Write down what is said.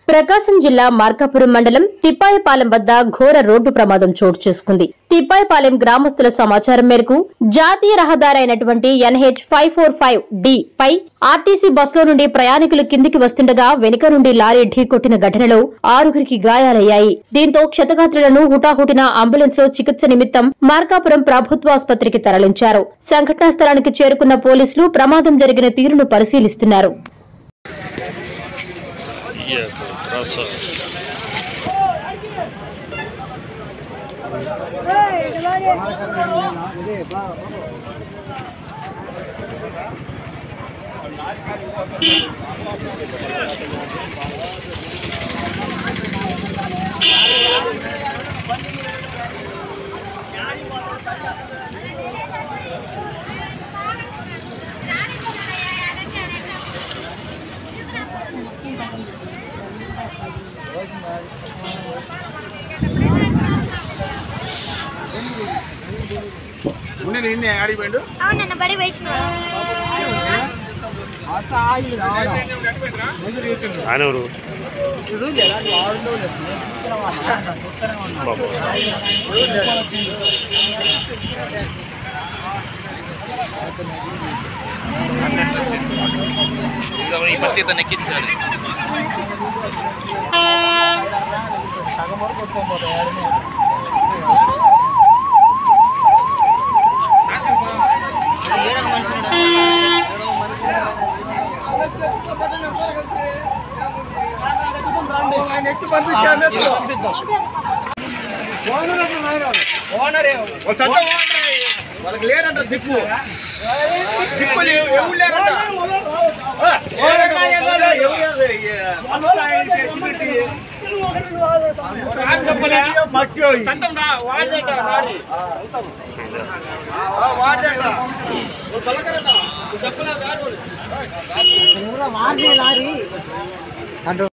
ప్రకాశం జిల్లా మార్కాపురం మండలం తిప్పాయపాలెం వద్ద ఘోర రోడ్డు ప్రమాదం చోటు చేసుకుంది తిప్పాయపాలెం గ్రామస్తుల సమాచారం మేరకు జాతీయ రహదారి అయినటువంటి NH five four five D పై ఆర్టీసీ బస్సులో నుండి ప్రయాణికులు కిందికి వస్తుండగా వెనుక నుండి లారీ ఢీకొట్టిన ఘటనలో ఆరుగురికి గాయాలయ్యాయి దీంతో క్షతగాత్రులను హుటాహుటిన అంబులెన్స్ లో చికిత్స నిమిత్తం మార్కాపురం ప్రభుత్వ ఆసుపత్రికి తరలించారు సంఘటనా స్థలానికి చేరుకున్న పోలీసులు ప్రమాదం జరిగిన తీరును పరిశీలిస్తున్నారు Є, краса. ఉండే నిన్నే ఆడిపోయిండు అవునన్న బడి వేసిన ఆయన ఎవరు బాబు ఈ బస్సు ఇతను ఎక్కించాలి వాళ్ళకి లేరంట దిక్కు దిక్కు లేవు, ఎవరు లేరంట ఆ, ఎవరు లేరు, ఎవరు లేరు, ఈ సంస్థ ఆయన చేసి పెట్టి. నాకు చెప్పలే, చట్టం రా, వాడిదట లారీ. ఆ, వాడిదట. నువ్వు తొలగరట. నువ్వు చెప్పలే, వాడు.